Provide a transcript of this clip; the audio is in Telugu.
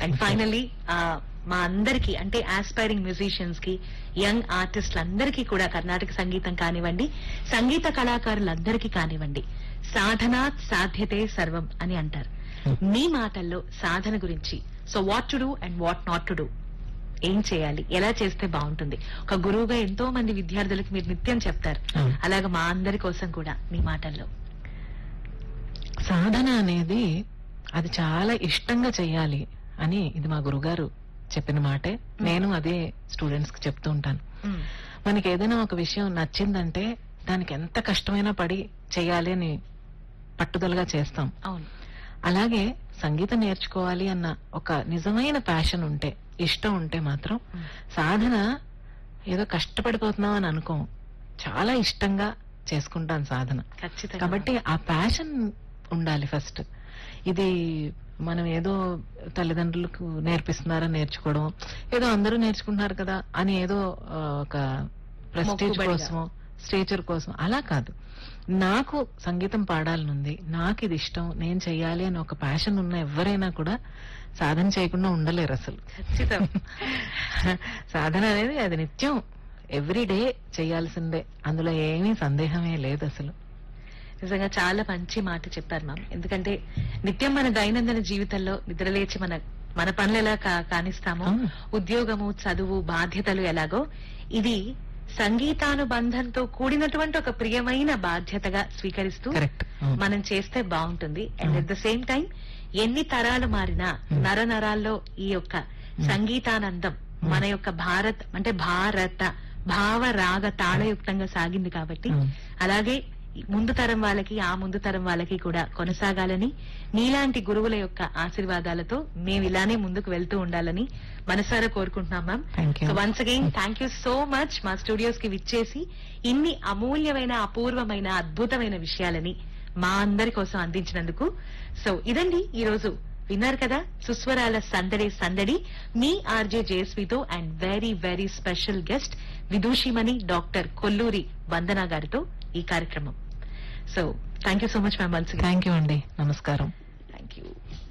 అండ్ ఫైనలీ మా అందరికి అంటే ఆస్పైరింగ్ మ్యూజిషియన్స్ కి యంగ్ ఆర్టిస్టులందరికీ కూడా కర్ణాటక సంగీతం కానివ్వండి సంగీత కళాకారులందరికీ కానివ్వండి సాధనాత్ సాధ్యతే సర్వం అని అంటారు మీ మాటల్లో సాధన గురించి so what to do and what not to do ఏం చేయాలి ఎలా చేస్తే బాగుంటుంది ఒక గురువుగా ఎంతో మంది విద్యార్థులకు మీరు నిత్యం చెప్తారు అవును. అలాగే మా అందరి కోసం కూడా మీ మాటల్లో సాధన అనేది అది చాలా ఇష్టంగా చెయ్యాలి అని ఇది మా గురుగారు చెప్పిన మాటే నేను అదే స్టూడెంట్స్ కి చెప్తూ ఉంటాను మ్మ్. మనకి ఏదైనా ఒక విషయం నచ్చిందంటే దానికి ఎంత కష్టమైనా పడి చెయ్యాలి అని పట్టుదలగా చేస్తాం అవును అలాగే సంగీతం నేర్చుకోవాలి అన్న ఒక నిజమైన ప్యాషన్ ఉంటే ఇష్టం ఉంటే మాత్రం మ్మ్. సాధన ఏదో కష్టపడిపోతున్నాం అని అనుకోం చాలా ఇష్టంగా చేసుకుంటాను సాధన ఖచ్చితంగా కాబట్టి ఆ ప్యాషన్ ఉండాలి ఫస్ట్ ఇది మనం ఏదో తల్లిదండ్రులకు నేర్పిస్తున్నారని నేర్చుకోవడం ఏదో అందరూ నేర్చుకుంటున్నారు కదా అని ఏదో ఆ, ఒక ప్రెస్టేజ్ మొక్కుబడిగా. కోసమో స్టేచర్ కోసం అలా కాదు నాకు సంగీతం పాడాలనుంది నాకు ఇది ఇష్టం నేను చెయ్యాలి అని ఒక ప్యాషన్ ఉన్న ఎవరైనా కూడా సాధన చేయకుండా ఉండలేరు అసలు ఖచ్చితం సాధన అనేది అది నిత్యం ఎవ్రీ డే చేయాల్సిందే అందులో ఏమీ సందేహమే లేదు అసలు నిజంగా చాలా మంచి మాట చెప్పారు మ్యామ్ ఎందుకంటే నిత్యం మన దైనందిన జీవితంలో నిద్రలేచి మన మన పనులు ఎలా కా- కానిస్తామో అవును. ఉద్యోగము చదువు బాధ్యతలు ఎలాగో ఇది సంగీతానుబంధంతో కూడినటువంటి ఒక ప్రియమైన బాధ్యతగా స్వీకరిస్తూ కరెక్ట్ మనం చేస్తే బాగుంటుంది and at the same time ఎన్ని తరాలు మారినా నర నరాల్లో ఈ యొక్క సంగీతానందం మన యొక్క భారత్ అంటే భారత భావ రాగ తాళయుక్తంగా సాగింది కాబట్టి అవును. అలాగే ఈ ముందు తరం వాళ్ళకి ఆ ముందు తరం వాళ్ళకి కూడా కొనసాగాలని నీలాంటి గురువుల యొక్క ఆశీర్వాదాలతో మేము ఇలానే ముందుకు వెళ్తూ ఉండాలని మనసారా కోరుకుంటున్నాం ma'am thank you so once again thank you so much మా స్టూడియోస్ కి విచ్చేసి ఇన్ని అమూల్యమైన అపూర్వమైన అద్భుతమైన విషయాలని మా అందరి కోసం అందించినందుకు సో ఇదండి ఈ రోజు విన్నారు కదా సుస్వరాల సందడి సందడి మీ ఆర్జే జేఎస్వితో and very very special guest విదూషిమణి డాక్టర్ కొల్లూరి వందన గారితో ఈ కార్యక్రమం so thank you so much ma'am once thank you అండి నమస్కారం థ్యాంక్ యూ